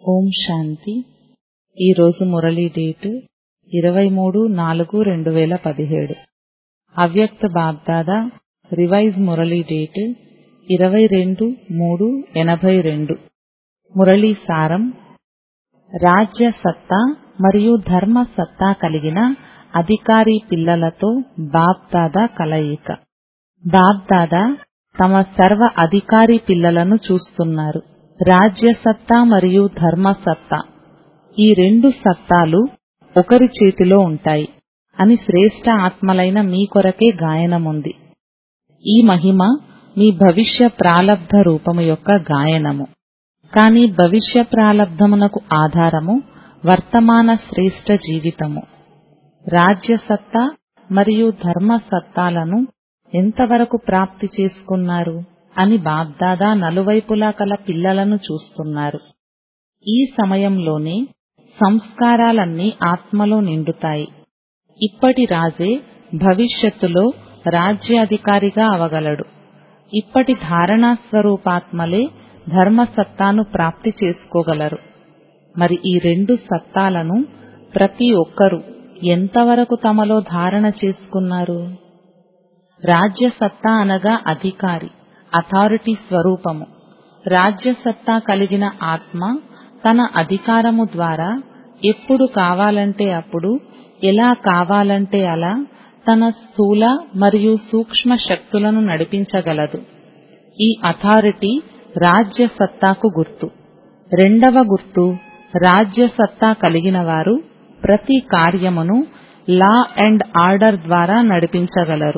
ఓం శాంతి ఈరోజు మురళీ డేట్ ఇరవై మూడు నాలుగు రెండు వేల పదిహేడు అవ్యక్త బాబ్దాదా రివైజ్ మురళీ డేట్ ఇరవై రెండు మూడు ఎనభై రెండు మురళీ సారం రాజ్య సత్తా మరియు ధర్మ సత్తా కలిగిన అధికారి పిల్లలతో బాబ్దాదా కలయిక బాబ్దాదా తమ సర్వ అధికారి పిల్లలను చూస్తున్నారు రాజ్య సత్తా మరియు ధర్మ సత్తా ఈ రెండు సత్తాలు ఒకరి చేతిలో ఉంటాయి అని శ్రేష్ట ఆత్మలైన మీ కొరకే గాయనముంది ఈ మహిమ మీ భవిష్య ప్రాలబ్ధ రూపము యొక్క గాయనము కాని భవిష్య ప్రాలబ్ధమునకు ఆధారము వర్తమాన శ్రేష్ట జీవితము రాజ్యసత్తా మరియు ధర్మ సత్తాలను ఎంతవరకు ప్రాప్తి చేసుకున్నారు అని బాబ్దాదా నలువైపులా కల పిల్లలను చూస్తున్నారు ఈ సమయంలోనే సంస్కారాలన్నీ ఆత్మలో నిండుతాయి ఇప్పటి రాజే భవిష్యత్తులో రాజ్యాధికారిగా అవగలడు ఇప్పటి ధారణా స్వరూపాత్మలే ధర్మసత్తాను ప్రాప్తి చేసుకోగలరు మరి ఈ రెండు సత్తాలను ప్రతి ఒక్కరూ ఎంతవరకు తమలో ధారణ చేసుకున్నారు రాజ్యసత్తా అనగా అధికారి అథారిటీ స్వరూపము రాజ్యసత్తా కలిగిన ఆత్మ తన అధికారము ద్వారా ఎప్పుడు కావాలంటే అప్పుడు ఎలా కావాలంటే అలా తన స్థూల మరియు సూక్ష్మ శక్తులను నడిపించగలదు ఈ అథారిటీ రాజ్యసత్తాకు గుర్తు రెండవ గుర్తు రాజ్యసత్తా కలిగిన వారు ప్రతి కార్యమును లా అండ్ ఆర్డర్ ద్వారా నడిపించగలరు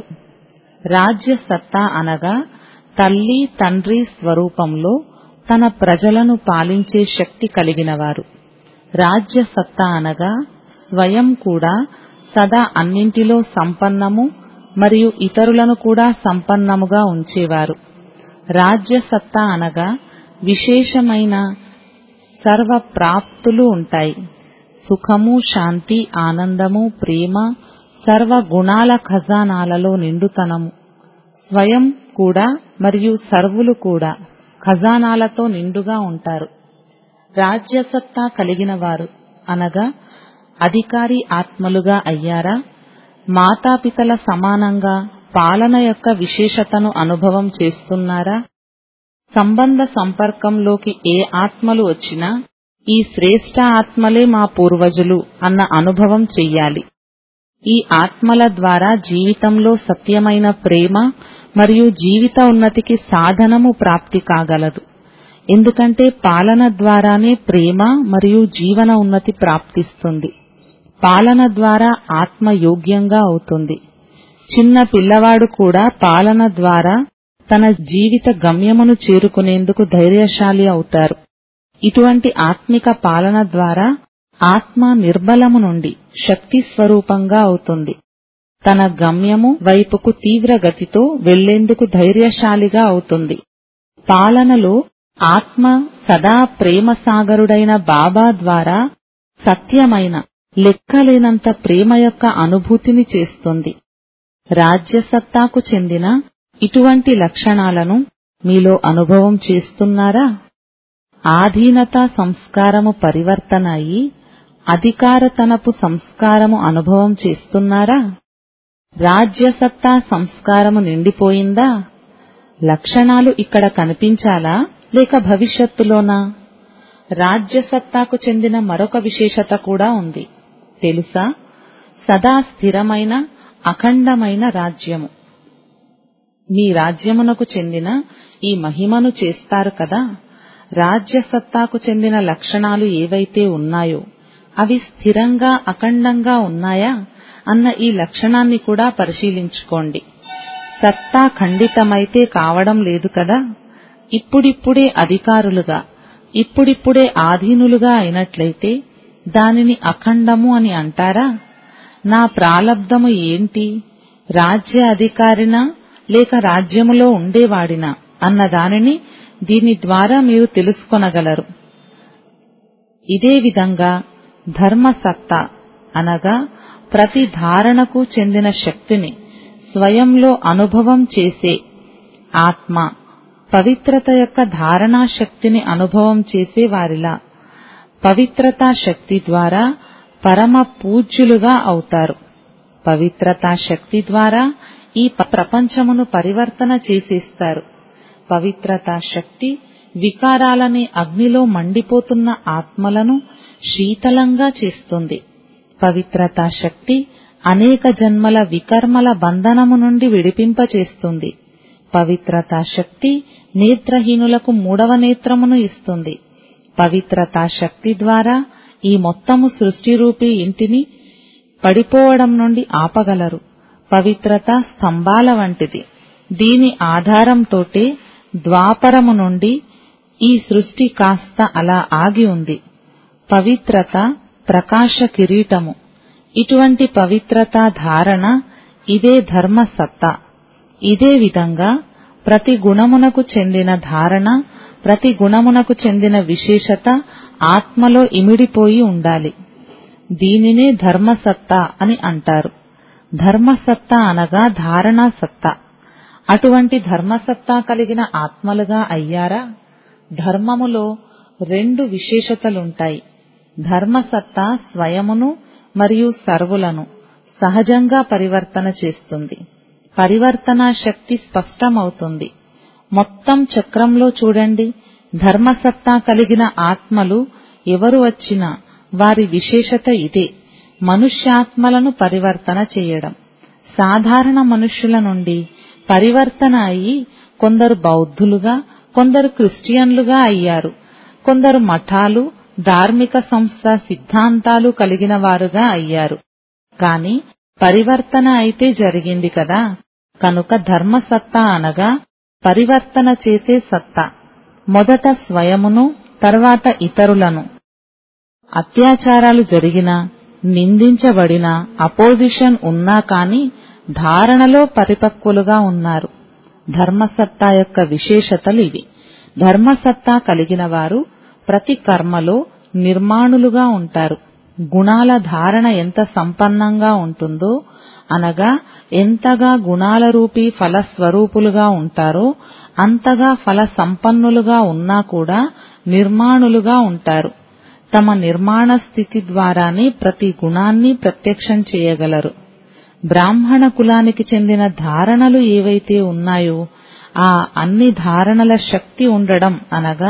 రాజ్యసత్తా అనగా తల్లి తండ్రి స్వరూపంలో తన ప్రజలను పాలించే శక్తి కలిగినవారు రాజ్యసత్తా అనగా స్వయం కూడా సదా అన్నింటిలో సంపన్నము మరియు ఇతరులను కూడా సంపన్నముగా ఉంచేవారు రాజ్యసత్తా అనగా విశేషమైన సర్వ ప్రాప్తులు ఉంటాయి సుఖము శాంతి ఆనందము ప్రేమ సర్వ గుణాల ఖజానాలలో నిండుతనము స్వయం కూడా మరియు సర్వులు కూడా ఖజానాలతో నిండుగా ఉంటారు రాజ్యసత్తా కలిగిన వారు అనగా అధికారి ఆత్మలుగా అయ్యారా మాతాపితల సమానంగా పాలన యొక్క విశేషతను అనుభవం చేస్తున్నారా సంబంధ సంపర్కంలోకి ఏ ఆత్మలు వచ్చినా ఈ శ్రేష్ట ఆత్మలే మా పూర్వజులు అన్న అనుభవం చెయ్యాలి ఈ ఆత్మల ద్వారా జీవితంలో సత్యమైన ప్రేమ మరియు జీవిత ఉన్నతికి సాధనము ప్రాప్తి కాగలదు ఎందుకంటే పాలన ద్వారానే ప్రేమ మరియు జీవన ఉన్నతి ప్రాప్తిస్తుంది పాలన ద్వారా ఆత్మ యోగ్యంగా అవుతుంది చిన్న పిల్లవాడు కూడా పాలన ద్వారా తన జీవిత గమ్యమును చేరుకునేందుకు ధైర్యశాలి అవుతారు ఇటువంటి ఆత్మిక పాలన ద్వారా ఆత్మ నిర్బలము నుండి శక్తి స్వరూపంగా అవుతుంది తన గమ్యము వైపుకు తీవ్ర గతితో వెళ్లేందుకు ధైర్యశాలిగా అవుతుంది పాలనలో ఆత్మ సదా ప్రేమ సాగరుడైన బాబా ద్వారా సత్యమైన లెక్కలేనంత ప్రేమ యొక్క అనుభూతిని చేస్తుంది రాజ్యసత్తాకు చెందిన ఇటువంటి లక్షణాలను మీలో అనుభవం చేస్తున్నారా ఆధీనత సంస్కారము పరివర్తన అయి అధికారతనపు సంస్కారము అనుభవం చేస్తున్నారా రాజ్యసత్తా సంస్కారము నిండిపోయిందా లక్షణాలు ఇక్కడ కనిపించాలా లేక భవిష్యత్తులోనా రాజ్యసత్తాకు చెందిన మరొక విశేషత కూడా ఉంది తెలుసా సదా స్థిరమైన అఖండమైన రాజ్యము మీ రాజ్యమునకు చెందిన ఈ మహిమను చేస్తారు కదా రాజ్యసత్తాకు చెందిన లక్షణాలు ఏవైతే ఉన్నాయో అవి స్థిరంగా అఖండంగా ఉన్నాయా అన్న ఈ లక్షణాన్ని కూడా పరిశీలించుకోండి సత్తా ఖండితమైతే కావడం లేదు కదా ఇప్పుడిప్పుడే అధికారులుగా ఇప్పుడిప్పుడే ఆధీనులుగా అయినట్లయితే దానిని అఖండము అని అంటారా నా ప్రాలబ్ధము ఏంటి రాజ్య అధికారినా లేక రాజ్యములో ఉండేవాడినా అన్న దానిని దీని ద్వారా మీరు తెలుసుకొనగలరు ఇదే విధంగా ధర్మసత్తా అనగా ప్రతి ధారణకు చెందిన శక్తిని స్వయంలో అనుభవం చేసే ఆత్మ పవిత్రత యొక్క ధారణా శక్తిని అనుభవం చేసే వారిలా పవిత్రతా శక్తి ద్వారా పరమ పూజ్యులుగా అవుతారు పవిత్రతా శక్తి ద్వారా ఈ ప్రపంచమును పరివర్తన చేసేస్తారు పవిత్రతా శక్తి వికారాలనే అగ్నిలో మండిపోతున్న ఆత్మలను శీతలంగా చేస్తుంది పవిత్రతా శక్తి అనేక జన్మల వికర్మల బంధనము నుండి విడిపింపచేస్తుంది పవిత్రతా శక్తి నేత్రహీనులకు మూడవ నేత్రమును ఇస్తుంది పవిత్రతా శక్తి ద్వారా ఈ మొత్తము సృష్టిరూపీ ఇంటిని పడిపోవడం నుండి ఆపగలరు పవిత్రత స్తంభాల వంటిది దీని ఆధారంతోటే ద్వాపరము నుండి ఈ సృష్టి కాస్త అలా ఆగి ఉంది పవిత్రత ప్రకాశ కిరీటము ఇటువంటి పవిత్రతా ధారణ ఇదే ధర్మ సత్తా ఇదే విధంగా ప్రతి గుణమునకు చెందిన ధారణ ప్రతి గుణమునకు చెందిన విశేషత ఆత్మలో ఇమిడిపోయి ఉండాలి దీనినే ధర్మసత్తా అని అంటారు ధర్మసత్తా అనగా ధారణా సత్తా అటువంటి ధర్మసత్తా కలిగిన ఆత్మలుగా అయ్యారా ధర్మములో రెండు విశేషతలుంటాయి ధర్మసత్తా స్వయమును మరియు సర్వులను సహజంగా పరివర్తన చేస్తుంది పరివర్తనా శక్తి స్పష్టమవుతుంది మొత్తం చక్రంలో చూడండి ధర్మసత్తా కలిగిన ఆత్మలు ఎవరు వచ్చినా వారి విశేషత ఇదే మనుష్యాత్మలను పరివర్తన చేయడం సాధారణ మనుష్యుల నుండి పరివర్తన అయి కొందరు బౌద్ధులుగా కొందరు క్రిస్టియన్లుగా అయ్యారు కొందరు మఠాలు ధార్మిక సంస్థ సిద్ధాంతాలు కలిగిన వారుగా అయ్యారు కాని పరివర్తన అయితే జరిగింది కదా కనుక ధర్మసత్తా అనగా పరివర్తన చేసే సత్తా మొదట స్వయమును తర్వాత ఇతరులను అత్యాచారాలు జరిగినా నిందించబడిన అపోజిషన్ ఉన్నా కాని ధారణలో పరిపక్వులుగా ఉన్నారు ధర్మసత్తా యొక్క విశేషతలు ఇవి ధర్మసత్తా కలిగిన వారు ప్రతి కర్మలో నిర్మాణులుగా ఉంటారు గుణాల ధారణ ఎంత సంపన్నంగా ఉంటుందో అనగా ఎంతగా గుణాల రూపీ ఫలస్వరూపులుగా ఉంటారో అంతగా ఫల సంపన్నులుగా ఉన్నా కూడా నిర్మాణులుగా ఉంటారు తమ నిర్మాణ స్థితి ద్వారానే ప్రతి గుణాన్ని ప్రత్యక్షం చేయగలరు బ్రాహ్మణ కులానికి చెందిన ధారణలు ఏవైతే ఉన్నాయో ఆ అన్ని ధారణల శక్తి ఉండడం అనగా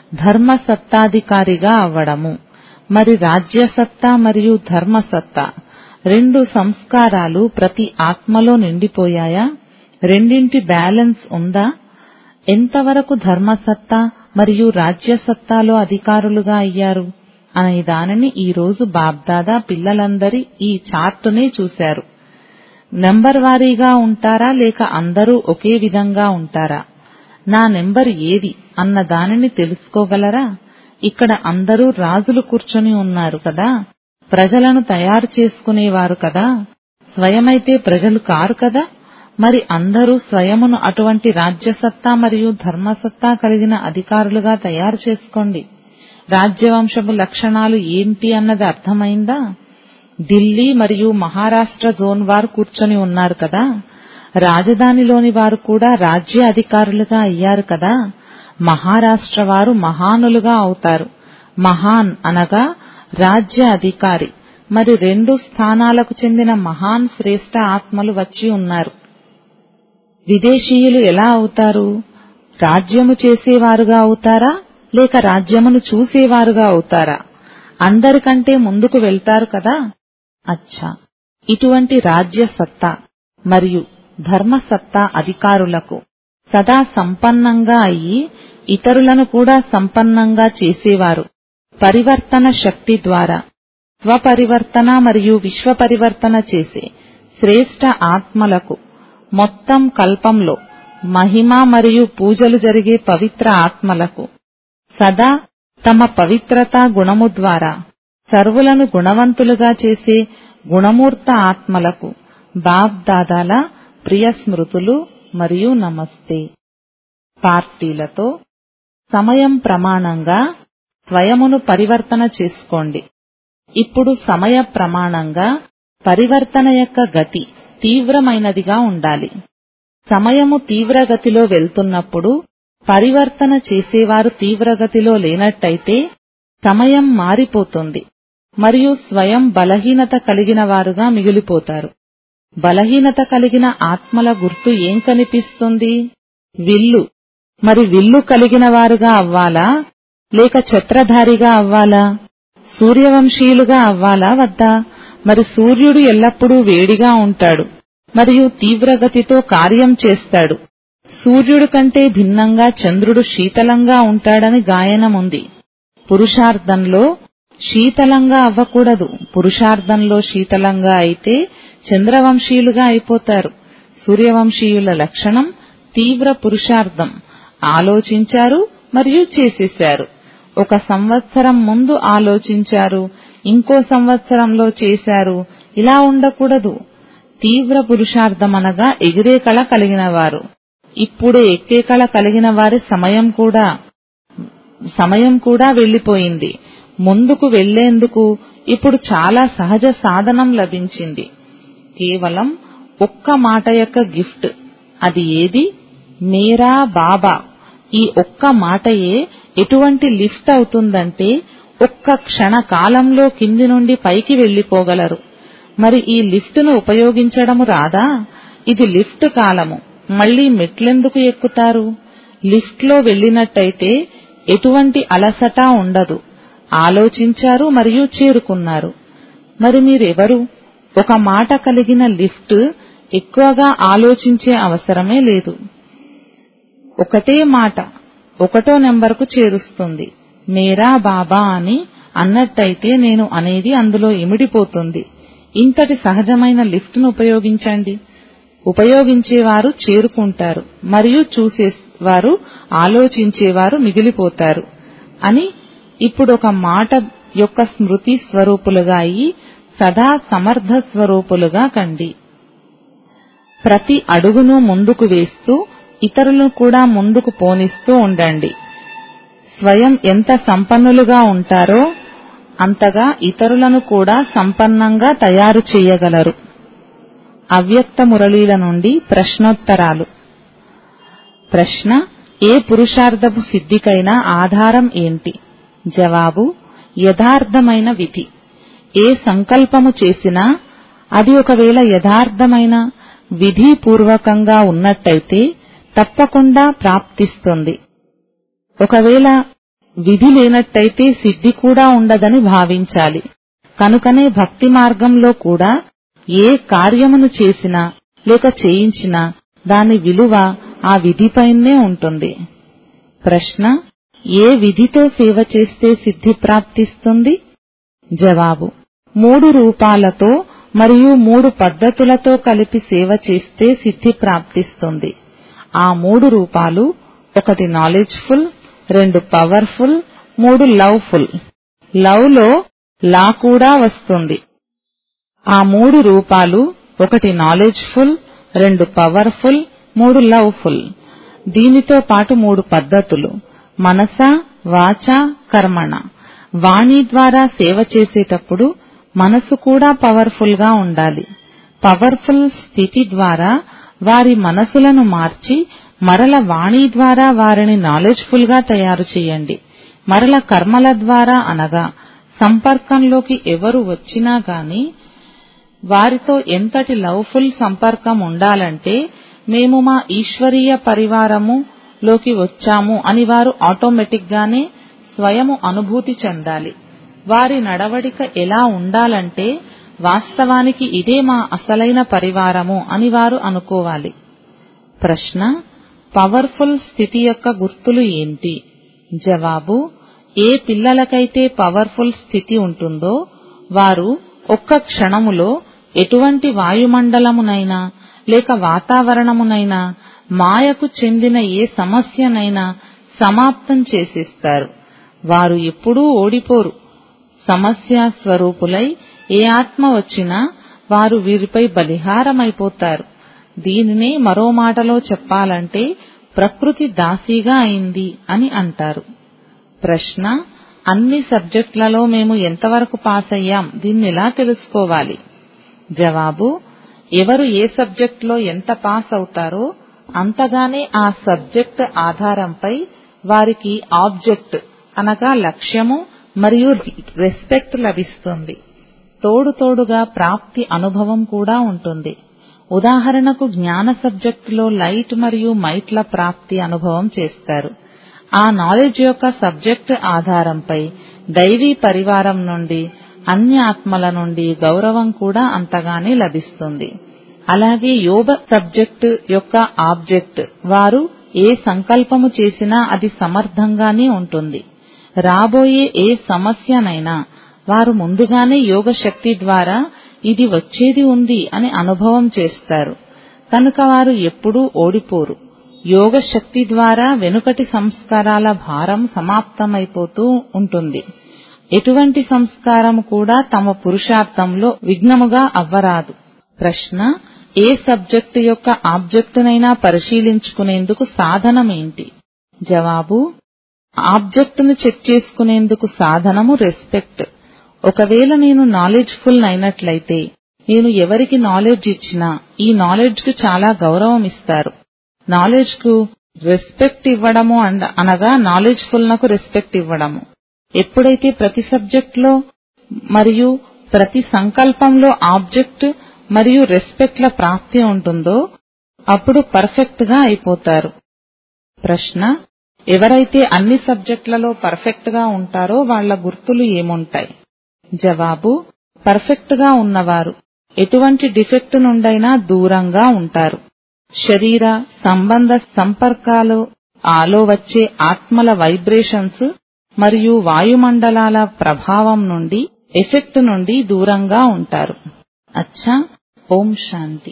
ధర్మసత్తాధికారిగా అవ్వడము మరి రాజ్యసత్తా మరియు ధర్మసత్తా రెండు సంస్కారాలు ప్రతి ఆత్మలో నిండిపోయాయా రెండింటి బ్యాలెన్స్ ఉందా ఎంతవరకు ధర్మసత్తా మరియు రాజ్యసత్తాలో అధికారులుగా అయ్యారు అనే దానిని ఈ రోజు బాబ్దాదా పిల్లలందరి ఈ చార్టునే చూశారు నెంబర్ వారీగా ఉంటారా లేక అందరూ ఒకే విధంగా ఉంటారా నా నెంబర్ ఏది అన్న దానిని తెలుసుకోగలరా ఇక్కడ అందరూ రాజులు కూర్చొని ఉన్నారు కదా ప్రజలను తయారు చేసుకునేవారు కదా స్వయమైతే ప్రజలు కారు కదా మరి అందరూ స్వయమును అటువంటి రాజ్యసత్తా మరియు ధర్మసత్తా కలిగిన అధికారులుగా తయారు చేసుకోండి రాజ్యవంశపు లక్షణాలు ఏంటి అన్నది అర్థమైందా ఢిల్లీ మరియు మహారాష్ట్ర జోన్ వారు కూర్చొని ఉన్నారు కదా రాజధానిలోని వారు కూడా రాజ్య అధికారులుగా అయ్యారు కదా మహారాష్ట్ర వారు మహానులుగా అవుతారు మహాన్ అనగా రాజ్య అధికారి మరి రెండు స్థానాలకు చెందిన మహాన్ శ్రేష్ఠ ఆత్మలు వచ్చి ఉన్నారు విదేశీయులు ఎలా అవుతారు రాజ్యము చేసేవారుగా అవుతారా లేక రాజ్యమును చూసేవారుగా అవుతారా అందరికంటే ముందుకు వెళ్తారు కదా అచ్చా ఇటువంటి రాజ్య సత్తా మరియు ధర్మసత్తా అధికారులకు సదా సంపన్నంగా అయ్యి ఇతరులను కూడా సంపన్నంగా చేసేవారు పరివర్తన శక్తి ద్వారా స్వపరివర్తన మరియు విశ్వ పరివర్తన చేసే శ్రేష్ఠ ఆత్మలకు మొత్తం కల్పంలో మహిమ మరియు పూజలు జరిగే పవిత్ర ఆత్మలకు సదా తమ పవిత్రతా గుణము ద్వారా సర్వులను గుణవంతులుగా చేసే గుణమూర్త ఆత్మలకు బాబ్ దాదాల ప్రియ స్మృతులు మరియు నమస్తే పార్టీలతో సమయం ప్రమాణంగా స్వయమును పరివర్తన చేసుకోండి ఇప్పుడు సమయ ప్రమాణంగా పరివర్తన యొక్క గతి తీవ్రమైనదిగా ఉండాలి సమయము తీవ్రగతిలో వెళ్తున్నప్పుడు పరివర్తన చేసేవారు తీవ్రగతిలో లేనట్టయితే సమయం మారిపోతుంది మరియు స్వయం బలహీనత కలిగిన వారుగా మిగిలిపోతారు బలహీనత కలిగిన ఆత్మల గుర్తు ఏం కనిపిస్తుంది విల్లు మరి విల్లు కలిగిన వారుగా అవ్వాలా లేక ఛత్రధారిగా అవ్వాలా సూర్యవంశీయులుగా అవ్వాలా వద్దా మరి సూర్యుడు ఎల్లప్పుడూ వేడిగా ఉంటాడు మరియు తీవ్రగతితో కార్యం చేస్తాడు సూర్యుడు కంటే భిన్నంగా చంద్రుడు శీతలంగా ఉంటాడని గాయనముంది పురుషార్థంలో శీతలంగా అవ్వకూడదు పురుషార్థంలో శీతలంగా అయితే చంద్రవంశీయులుగా అయిపోతారు సూర్యవంశీయుల లక్షణం తీవ్ర పురుషార్థం ఆలోచించారు మరియు చేసేశారు ఒక సంవత్సరం ముందు ఆలోచించారు ఇంకో సంవత్సరంలో చేశారు ఇలా ఉండకూడదు తీవ్ర పురుషార్థమనగా ఎగిరే కళ కలిగిన వారు ఇప్పుడే ఎక్కే కళ కలిగిన వారి సమయం కూడా సమయం కూడా వెళ్లిపోయింది ముందుకు వెళ్లేందుకు ఇప్పుడు చాలా సహజ సాధనం లభించింది కేవలం ఒక్క మాట యొక్క గిఫ్ట్ అది ఏది మేరా బాబా ఈ ఒక్క మాటయే ఎటువంటి లిఫ్ట్ అవుతుందంటే ఒక్క క్షణ కాలంలో కింది నుండి పైకి వెళ్లిపోగలరు మరి ఈ లిఫ్ట్ను ఉపయోగించడము రాదా ఇది లిఫ్ట్ కాలము మళ్లీ మెట్లెందుకు ఎక్కుతారు లిఫ్ట్లో వెళ్లినట్టయితే ఎటువంటి అలసట ఉండదు ఆలోచించారు మరియు చేరుకున్నారు మరి మీరెవరు ఒక మాట కలిగిన లిఫ్ట్ ఎక్కువగా ఆలోచించే అవసరమే లేదు ఒకటే మాట ఒకటో నెంబర్కు చేరుస్తుంది మేరా బాబా అని అన్నట్టయితే నేను అనేది అందులో ఇమిడిపోతుంది ఇంతటి సహజమైన లిఫ్ట్ను ఉపయోగించండి ఉపయోగించేవారు చేరుకుంటారు మరియు చూసేవారు ఆలోచించేవారు మిగిలిపోతారు అని ఇప్పుడు ఒక మాట యొక్క స్మృతి స్వరూపులుగా అయి సదా సమర్థ స్వరూపులుగా కండి ప్రతి అడుగును ముందుకు వేస్తూ ఇతరులను కూడా ముందుకు పోనిస్తూ ఉండండి స్వయం ఎంత సంపన్నులుగా ఉంటారో అంతగా ఇతరులను కూడా సంపన్నంగా తయారు చేయగలరు అవ్యక్త మురళీల నుండి ప్రశ్నోత్తరాలు ప్రశ్న ఏ పురుషార్థపు సిద్ధికైనా ఆధారం ఏంటి జవాబు యథార్థమైన విధి ఏ సంకల్పము చేసినా అది ఒకవేళ యథార్థమైన విధిపూర్వకంగా ఉన్నట్టయితే తప్పకుండా ప్రాప్తిస్తుంది ఒకవేళ విధి లేనట్టయితే సిద్ధి కూడా ఉండదని భావించాలి కనుకనే భక్తి మార్గంలో కూడా ఏ కార్యమును చేసినా లేక చేయించినా దాని విలువ ఆ విధిపైనే ఉంటుంది ప్రశ్న ఏ విధితో సేవ చేస్తే సిద్ధి ప్రాప్తిస్తుంది జవాబు మూడు రూపాలతో మరియు మూడు పద్ధతులతో కలిపి సేవ చేస్తే సిద్ధి ప్రాప్తిస్తుంది ఆ మూడు రూపాలు ఒకటి నాలెడ్జ్ఫుల్ రెండు పవర్ఫుల్ మూడు లవ్ఫుల్ లవ్ లో లా కూడా వస్తుంది ఆ మూడు రూపాలు ఒకటి నాలెడ్జ్ఫుల్ రెండు పవర్ఫుల్ మూడు లవ్ఫుల్ దీనితో పాటు మూడు పద్ధతులు మనస వాచ కర్మణ వాణి ద్వారా సేవ చేసేటప్పుడు మనసు కూడా పవర్ఫుల్ గా ఉండాలి పవర్ఫుల్ స్థితి ద్వారా వారి మనసులను మార్చి మరల వాణి ద్వారా వారిని నాలెడ్జ్ఫుల్ గా తయారు చేయండి మరల కర్మల ద్వారా అనగా సంపర్కంలోకి ఎవరు వచ్చినా గాని వారితో ఎంతటి లవ్ఫుల్ సంపర్కం ఉండాలంటే మేము మా ఈశ్వరీయ పరివారము లోకి వచ్చాము అని వారు ఆటోమేటిక్ గానే స్వయము అనుభూతి చెందాలి వారి నడవడిక ఎలా ఉండాలంటే వాస్తవానికి ఇదే మా అసలైన పరివారము అని వారు అనుకోవాలి ప్రశ్న పవర్ఫుల్ స్థితి యొక్క గుర్తులు ఏంటి జవాబు ఏ పిల్లలకైతే పవర్ఫుల్ స్థితి ఉంటుందో వారు ఒక్క క్షణములో ఎటువంటి వాయుమండలమునైనా లేక వాతావరణమునైనా మాయకు చెందిన ఏ సమస్యనైనా సమాప్తం చేసేస్తారు వారు ఎప్పుడూ ఓడిపోరు సమస్య స్వరూపులై ఏ ఆత్మ వచ్చినా వారు వీరిపై బలిహారమైపోతారు దీనినే మరో మాటలో చెప్పాలంటే ప్రకృతి దాసీగా అయింది అని అంటారు ప్రశ్న అన్ని సబ్జెక్టులలో మేము ఎంతవరకు పాస్ అయ్యాం దీన్నెలా తెలుసుకోవాలి జవాబు ఎవరు ఏ సబ్జెక్టులో ఎంత పాస్ అవుతారో అంతగానే ఆ సబ్జెక్ట్ ఆధారంపై వారికి ఆబ్జెక్ట్ అనగా లక్ష్యము మరియు రెస్పెక్ట్ లభిస్తుంది తోడు తోడుగా ప్రాప్తి అనుభవం కూడా ఉంటుంది ఉదాహరణకు జ్ఞాన సబ్జెక్టులో లైట్ మరియు మైట్ల ప్రాప్తి అనుభవం చేస్తారు ఆ నాలెడ్జ్ యొక్క సబ్జెక్ట్ ఆధారంపై దైవీ పరివారం నుండి అన్య ఆత్మల నుండి గౌరవం కూడా అంతగానే లభిస్తుంది అలాగే యోగ సబ్జెక్ట్ యొక్క ఆబ్జెక్ట్ వారు ఏ సంకల్పము చేసినా అది సమర్థంగానే ఉంటుంది రాబోయే ఏ సమస్యనైనా వారు ముందుగానే యోగ శక్తి ద్వారా ఇది వచ్చేది ఉంది అని అనుభవం చేస్తారు కనుక వారు ఎప్పుడూ ఓడిపోరు యోగ శక్తి ద్వారా వెనుకటి సంస్కారాల భారం సమాప్తమైపోతూ ఉంటుంది ఎటువంటి సంస్కారం కూడా తమ పురుషార్థంలో విఘ్నముగా అవ్వరాదు ప్రశ్న ఏ సబ్జెక్టు యొక్క ఆబ్జెక్టునైనా పరిశీలించుకునేందుకు సాధనమేంటి జవాబు ఆబ్జెక్టును చెక్ చేసుకునేందుకు సాధనము రెస్పెక్ట్ ఒకవేళ నేను నాలెడ్జ్ఫుల్ అయినట్లయితే నేను ఎవరికి నాలెడ్జ్ ఇచ్చినా ఈ నాలెడ్జ్ కు చాలా గౌరవం ఇస్తారు నాలెడ్జ్ కు రెస్పెక్ట్ ఇవ్వడము అనగా నాలెడ్జ్ఫుల్ నకు రెస్పెక్ట్ ఇవ్వడము ఎప్పుడైతే ప్రతి సబ్జెక్ట్ లో మరియు ప్రతి సంకల్పంలో ఆబ్జెక్ట్ మరియు రెస్పెక్ట్ ల ప్రాప్తి ఉంటుందో అప్పుడు పర్ఫెక్ట్ గా అయిపోతారు ప్రశ్న ఎవరైతే అన్ని సబ్జెక్టులలో పర్ఫెక్ట్ గా ఉంటారో వాళ్ల గుర్తులు ఏముంటాయి జవాబు పర్ఫెక్ట్ గా ఉన్నవారు ఎటువంటి డిఫెక్ట్ నుండైనా దూరంగా ఉంటారు శరీర సంబంధ సంపర్కాలు ఆలో వచ్చే ఆత్మల వైబ్రేషన్స్ మరియు వాయుమండలాల ప్రభావం నుండి ఎఫెక్ట్ నుండి దూరంగా ఉంటారు అచ్చా ఓం శాంతి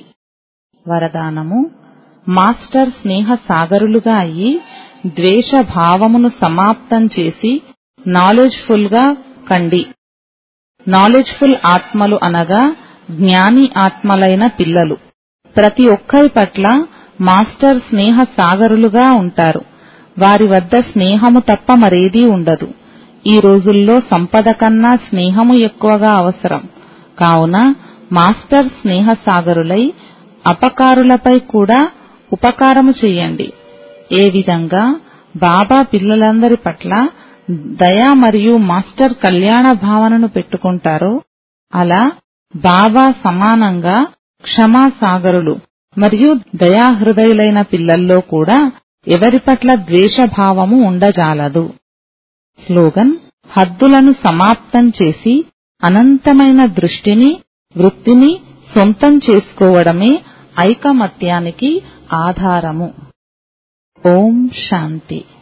వరదానము మాస్టర్ స్నేహ సాగరులుగా అయి ద్వేష భావమును సమాప్తం చేసి నాలెడ్జ్ఫుల్ గా కండి నాలెడ్జ్ఫుల్ ఆత్మలు అనగా జ్ఞాని ఆత్మలైన పిల్లలు ప్రతి ఒక్కరి పట్ల మాస్టర్ స్నేహ సాగరులుగా ఉంటారు వారి వద్ద స్నేహము తప్ప మరేదీ ఉండదు ఈ రోజుల్లో సంపద కన్నా స్నేహము ఎక్కువగా అవసరం కావున మాస్టర్ స్నేహ సాగరులై అపకారులపై కూడా ఉపకారము చెయ్యండి ఏ విధంగా బాబా పిల్లలందరి పట్ల దయ మరియు మాస్టర్ కళ్యాణ భావనను పెట్టుకుంటారో అలా బాబా సమానంగా క్షమా సాగరులు మరియు దయాహృదయులైన పిల్లల్లో కూడా ఎవరి పట్ల ద్వేషభావము ఉండజాలదు స్లోగన్ హద్దులను సమాప్తం చేసి అనంతమైన దృష్టిని వృత్తిని సొంతం చేసుకోవడమే ఐకమత్యానికి ఆధారము ఓం శాంతి